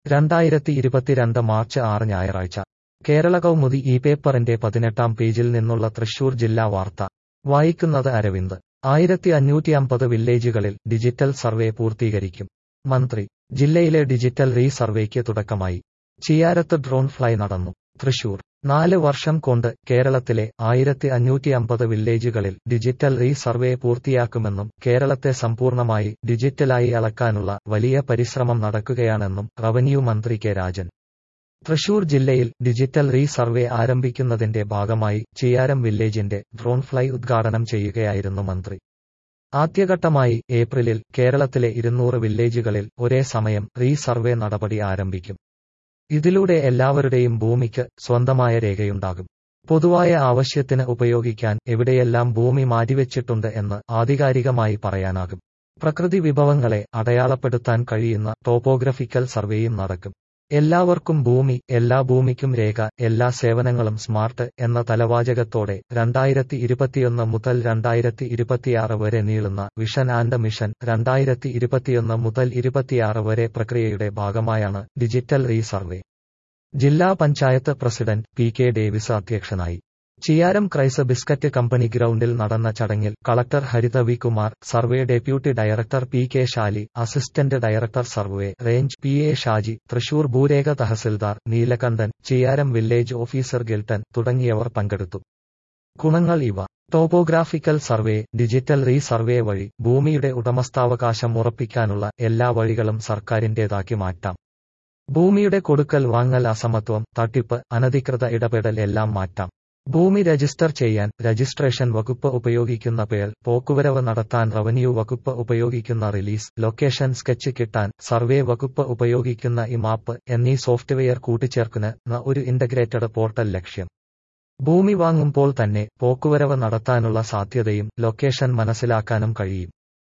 രണ്ടായിരത്തി ഇരുപത്തിരണ്ട് മാർച്ച് ആറ് ഞായറാഴ്ച കേരള കൗമുദി ഈ പേപ്പറിന്റെ പതിനെട്ടാം പേജിൽ നിന്നുള്ള തൃശൂർ ജില്ലാ വാർത്ത വായിക്കുന്നത് അരവിന്ദ് ആയിരത്തി അഞ്ഞൂറ്റി അമ്പത് വില്ലേജുകളിൽ ഡിജിറ്റൽ സർവേ പൂർത്തീകരിക്കും മന്ത്രി ജില്ലയിലെ ഡിജിറ്റൽ റീ സർവേക്ക് തുടക്കമായി ചിയാരത്ത് ഡ്രോൺ ഫ്ലൈ നടന്നു തൃശൂർ നാല് വർഷം കൊണ്ട് കേരളത്തിലെ ആയിരത്തി അഞ്ഞൂറ്റി അമ്പത് വില്ലേജുകളിൽ ഡിജിറ്റൽ റീ സർവേ പൂർത്തിയാക്കുമെന്നും കേരളത്തെ സമ്പൂർണ്ണമായി ഡിജിറ്റലായി അളക്കാനുള്ള വലിയ പരിശ്രമം നടക്കുകയാണെന്നും റവന്യൂ മന്ത്രി കെ രാജൻ തൃശൂർ ജില്ലയിൽ ഡിജിറ്റൽ റീ സർവേ ആരംഭിക്കുന്നതിന്റെ ഭാഗമായി ചിയാരം വില്ലേജിന്റെ ഡ്രോൺ ഫ്ലൈ ഉദ്ഘാടനം ചെയ്യുകയായിരുന്നു മന്ത്രി ആദ്യഘട്ടമായി ഏപ്രിലിൽ കേരളത്തിലെ ഇരുന്നൂറ് വില്ലേജുകളിൽ ഒരേ സമയം റീ സർവേ നടപടി ആരംഭിക്കും ഇതിലൂടെ എല്ലാവരുടെയും ഭൂമിക്ക് സ്വന്തമായ രേഖയുണ്ടാകും പൊതുവായ ആവശ്യത്തിന് ഉപയോഗിക്കാൻ എവിടെയെല്ലാം ഭൂമി മാറ്റിവെച്ചിട്ടുണ്ട് എന്ന് ആധികാരികമായി പറയാനാകും പ്രകൃതി വിഭവങ്ങളെ അടയാളപ്പെടുത്താൻ കഴിയുന്ന ടോപ്പോഗ്രഫിക്കൽ സർവേയും നടക്കും എല്ലാവർക്കും ഭൂമി എല്ലാ ഭൂമിക്കും രേഖ എല്ലാ സേവനങ്ങളും സ്മാർട്ട് എന്ന തലവാചകത്തോടെ രണ്ടായിരത്തി ഇരുപത്തിയൊന്ന് മുതൽ രണ്ടായിരത്തി ഇരുപത്തിയാറ് വരെ നീളുന്ന വിഷൻ ആൻഡ് മിഷൻ രണ്ടായിരത്തി ഇരുപത്തിയൊന്ന് മുതൽ ഇരുപത്തിയാറ് വരെ പ്രക്രിയയുടെ ഭാഗമായാണ് ഡിജിറ്റൽ റീ സർവേ ജില്ലാ panchayat president P K Davis അധ്യക്ഷനായി ചിയാരം ക്രൈസ് ബിസ്ക്കറ്റ് കമ്പനി ഗ്രൗണ്ടിൽ നടന്ന ചടങ്ങിൽ collector Haritha V Kumar survey deputy director P K Shali assistant director survey range P A Shaji Thrissur ഭൂരേഖ തഹസിൽദാർ നീലകണ്ഠൻ ചിയാരം വില്ലേജ് ഓഫീസർ ഗിൽട്ടൻ തുടങ്ങിയവർ പങ്കെടുത്തു ഗുണങ്ങൾ ഇവ topographical survey digital re resurvey ഭൂമിയുടെ ഉടമസ്ഥാവകാശം ഉറപ്പിക്കാനുള്ള എല്ലാ വഴികളും സർക്കാരിന്റേതാക്കി മാറ്റാം ഭൂമിയുടെ കൊടുക്കൽ വാങ്ങൽ അസമത്വം തട്ടിപ്പ് അനധികൃത ഇടപെടൽ എല്ലാം മാറ്റാം ഭൂമി രജിസ്റ്റർ ചെയ്യാൻ രജിസ്ട്രേഷൻ വകുപ്പ് ഉപയോഗിക്കുന്ന പേൾ പോക്കുവരവ് നടത്താൻ റവന്യൂ വകുപ്പ് ഉപയോഗിക്കുന്ന റിലീസ് ലൊക്കേഷൻ സ്കെച്ച് കിട്ടാൻ സർവേ വകുപ്പ് ഉപയോഗിക്കുന്ന ഇമാപ്പ് എന്നീ സോഫ്റ്റ്വെയർ കൂട്ടിച്ചേർക്കുന്ന ഒരു ഇന്റഗ്രേറ്റഡ് പോർട്ടൽ ലക്ഷ്യം ഭൂമി വാങ്ങുമ്പോൾ തന്നെ പോക്കുവരവ് നടത്താനുള്ള സാധ്യതയും ലൊക്കേഷൻ മനസ്സിലാക്കാനും കഴിയും